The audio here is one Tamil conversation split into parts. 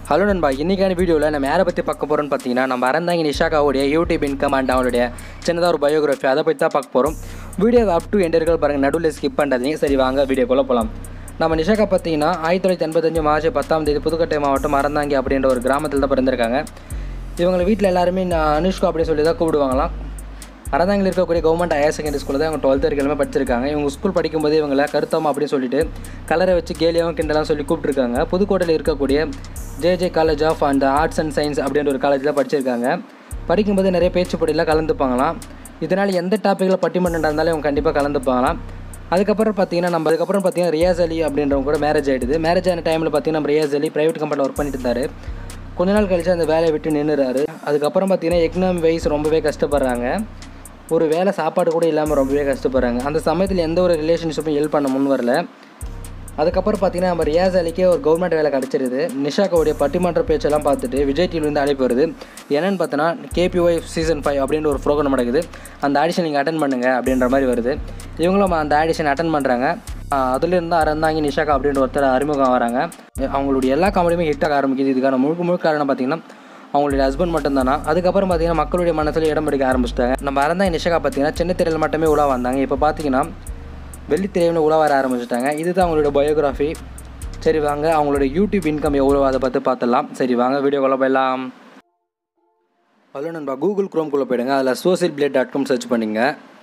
ஹலோ நண்பா இன்றைக்கான வீடியோவில் நம்ம யாரை பற்றி பார்க்க போகிறோம்னு பார்த்தீங்கன்னா நம்ம அறந்தாங்க நிஷாக்காவுடைய யூடியூப் இன்கம் அண்ட் அவளுடைய சின்னதாக ஒரு பயோகிராஃபி அதை பற்றி தான் பார்க்க போகிறோம் வீடியோ அப் டு எண்டர்கள் பாருங்கள் நடுவில் ஸ்கிப் பண்ணுறதீங்க சரி வாங்க வீடியோக்குள்ளே போகலாம் நம்ம நிஷாக்கா பார்த்தீங்கன்னா ஆயிரத்தி தொள்ளாயிரத்தி எண்பத்தஞ்சு மார்ச் பத்தாம் தேதி புதுக்கோட்டை மாவட்டம் அறந்தாங்கி அப்படின்ற ஒரு கிராமத்தில் தான் பிறந்திருக்காங்க இவங்களை வீட்டில் எல்லாருமே நான் அனுஷ்கா அப்படின்னு சொல்லி தான் கூப்பிடுவாங்களாம் அறந்தாங்கில் இருக்கக்கூடிய கவர்மெண்ட் ஹையர் செகண்டரி ஸ்கூலில் தான் அவங்க டுவெல்த் வரைக்கும் படிச்சிருக்காங்க இவங்க ஸ்கூல் படிக்கும்போது இவங்களை கருத்தம் அப்படின்னு சொல்லிட்டு கலரை வச்சு கேலியாவும் கிண்டலாம் சொல்லி கூப்பிட்டுருக்காங்க புதுக்கோட்டையில் இருக்கக்கூடிய JJ college of and arts and science அப்படின்ற ஒரு காலேஜில் படிச்சிருக்காங்க படிக்கும்போது நிறைய பேச்சு போட்டியில் கலந்துப்பாங்களாம் இதனால் எந்த டாப்பிக்கில் பட்டிமன்றம் இருந்தாலும் இவங்க கண்டிப்பாக கலந்துப்பாங்களாம் அதுக்கப்புறம் பார்த்தீங்கன்னா நம்ம அதுக்கப்புறம் பார்த்தீங்கன்னா ரியாஸ் அலி அப்படின்றவங்க கூட மேரேஜ் ஆகிடுது மேரேஜ் ஆன டைமில் பார்த்தீங்கன்னா நம்ம ரியாஸ் அலி ப்ரைவேட் கம்பெனியில் ஒர்க் பண்ணிட்டு இருந்தார் கொஞ்ச நாள் கழிச்சு அந்த வேலையை விட்டு நின்றுறாரு அதுக்கப்புறம் பார்த்தீங்கன்னா எக்கனாமி வைஸ் ரொம்பவே கஷ்டப்படுறாங்க ஒரு வேலை சாப்பாடு கூட இல்லாமல் ரொம்பவே கஷ்டப்படுறாங்க அந்த சமயத்தில் எந்த ஒரு ரிலேஷன்ஷிப்பும் ஹெல்ப் பண்ண முன் வரல அதுக்கப்புறம் பார்த்தீங்கன்னா நம்ம ரியாஸ் அலிக்கே ஒரு கவர்மெண்ட் வேலை கிடச்சிருது நிஷாக்காவுடைய பட்டிமன்ற பேச்செல்லாம் பார்த்துட்டு விஜய் டிவிலேருந்து அழைப்பு வருது என்னென்னு பார்த்தோன்னா கேபிஒய் சீசன் ஃபைவ் அப்படின்ற ஒரு ப்ரோக்ராம் நடக்குது அந்த ஆடிஷன் நீங்கள் அட்டன் பண்ணுங்க அப்படின்ற மாதிரி வருது இவங்களும் அந்த ஆடிஷன் அட்டன் பண்ணுறாங்க அதுலேருந்து அறந்தாங்க நிஷாக்கா அப்படின்ற ஒருத்தர் அறிமுகம் வராங்க அவங்களுடைய எல்லா காமெடியுமே ஹிட் ஆக ஆரம்பிக்குது இதுக்கான முழுக்க முழுக்க காரணம் பார்த்தீங்கன்னா அவங்களுடைய ஹஸ்பண்ட் மட்டும்தானா அதுக்கப்புறம் பார்த்தீங்கன்னா மக்களுடைய மனசில் இடம் பிடிக்க ஆரம்பிச்சிட்டாங்க நம்ம அறந்தாங்க நிஷாக்கா பார்த்தீங்கன்னா சின்ன திரையில் மட்டுமே உலா வந்தாங்க இப்போ பார்த்தீங்கன்னா வெள்ளித்திரையில் உலா வர ஆரம்பிச்சிட்டாங்க இதுதான் அவங்களோட பயோகிராஃபி சரி வாங்க அவங்களோட யூடியூப் இன்கம் எவ்வளோ அதை பற்றி பார்த்துடலாம் சரி வாங்க வீடியோக்குள்ளே போயிடலாம் ஹலோ நண்பா கூகுள் குரோம்குள்ளே போயிடுங்க அதில் social blade dot com search பண்ணிங்க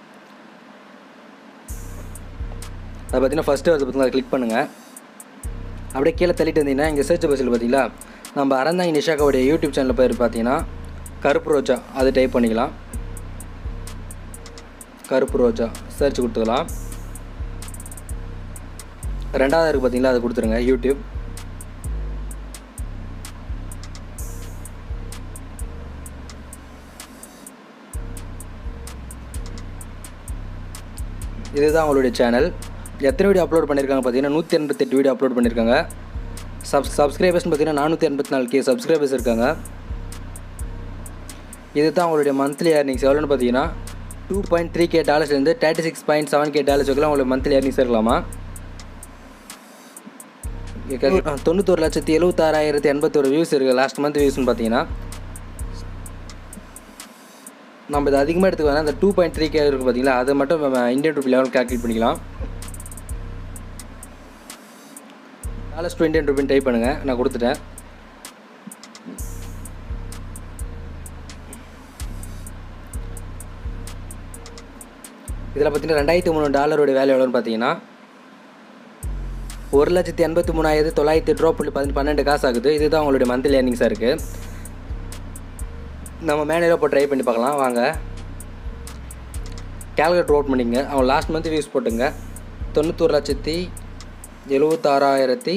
அதை பார்த்தீங்கன்னா ஃபஸ்ட்டு அதை பார்த்தீங்கன்னா கிளிக் பண்ணுங்கள் அப்படியே கீழே தள்ளிட்டு வந்தீங்கன்னா இங்கே சர்ச் பஸ்ஸில் பார்த்தீங்களா நம்ம அறந்தாங்க நிஷாக்காவுடைய யூடியூப் சேனலில் பேர் பார்த்தீங்கன்னா கருப்பு ரோஜா அது டைப் பண்ணிக்கலாம் கருப்பு ரோஜா சர்ச் கொடுத்துக்கலாம் ரெண்டாவது இருக்குது பார்த்தீங்களா அதை கொடுத்துருங்க யூடியூப் இதுதான் அவங்களுடைய சேனல் எத்தனை வீடியோ அப்லோட் பண்ணியிருக்காங்க பார்த்தீங்கன்னா நூற்றி எண்பத்தெட்டு வீடியோ அப்லோட் பண்ணியிருக்காங்க சப் சப்ஸ்கிரைபர்ஸ்னு பார்த்தீங்கன்னா நானூற்றி எண்பத்தி நாலு கே சப்ஸ்கிரைபர்ஸ் இருக்காங்க இது தான் அவங்களுடைய மந்த்லி ஏர்னிங்ஸ் எவ்வளோன்னு பார்த்தீங்கன்னா டூ பாயிண்ட் த்ரீ கே டாலர்ஸ்லேருந்து thirty six point seven K dollars வரைக்கும் அவங்களுக்கு மந்த்லி ஏர்னிங்ஸ் இருக்கலாமா தொண்ணூத்தொரு லட்சத்தி எழுபத்தாறாயிரத்தி எண்பத்தொரு வியூஸ் இருக்குது லாஸ்ட் மந்த் வியூஸ்னு பார்த்தீங்கன்னா நம்ம இது அதிகமாக எடுத்துக்க வேணால் அந்த டூ பாயிண்ட் த்ரீ கே இருக்குது பார்த்தீங்களா அதை மட்டும் நம்ம இந்தியன் ருபி லெவல் கால்குலேட் பண்ணிக்கலாம் டாலர்ஸ் டூ இந்தியன் ருபின்னு டைப் பண்ணுங்கள் நான் கொடுத்துட்டேன் இதில் பார்த்தீங்கன்னா ரெண்டாயிரத்தி மூணு டாலரோட வேல்யூ எவ்வளோன்னு பார்த்தீங்கன்னா ஒரு லட்சத்தி எண்பத்தி மூணாயிரத்தி தொள்ளாயிரத்தி எட்டு ரூபா புள்ளி பதினெட்டு பன்னெண்டு காசு ஆகுது இதுதான் உங்களுடைய மந்த்லி ஏர்னிங்ஸாக இருக்குது நம்ம மேனேஜராக இப்போ ட்ரை பண்ணி பார்க்கலாம் வாங்க கேல்குலேட்டர் ஓட் பண்ணிங்க அவங்க லாஸ்ட் மந்த் வியூஸ் போட்டுங்க தொண்ணூத்தொரு லட்சத்தி எழுபத்தாறாயிரத்தி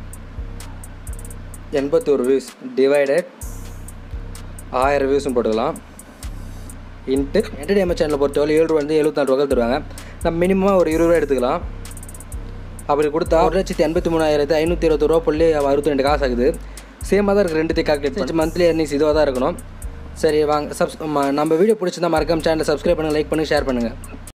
எண்பத்தோரு வியூஸ் டிவைடட் ஆயிரம் வியூஸும் போட்டுக்கலாம் இன்ட்டு என்டர்டைன்மெண்ட் சேனலை பொறுத்தவரை ஏழு ரூபா வந்து எழுபத்தாறு ரூபா தருவாங்க நம்ம மினிமமாக ஒரு இருபது ரூபா எடுத்துக்கலாம் அப்படி கொடுத்தா ஒரு லட்சத்தி எண்பத்தி மூணாயிரத்து ஐநூற்றி இருபத்தி ரூபா புள்ளி அறுபத்தி ரெண்டு காசு ஆகுது சேமாக தான் இருக்குது ரெண்டுத்தையும் கால்குலேட் பண்ணி மந்த்லி ஏர்னிங்ஸ் இதுவாக தான் இருக்கணும் சரி வாங்க சப்ஸ் நம்ம வீடியோ பிடிச்சிருந்தா மறக்காம சேனலை சப்ஸ்கிரைப் பண்ணுங்கள் லைக் பண்ணுங்கள் ஷேர் பண்ணுங்கள்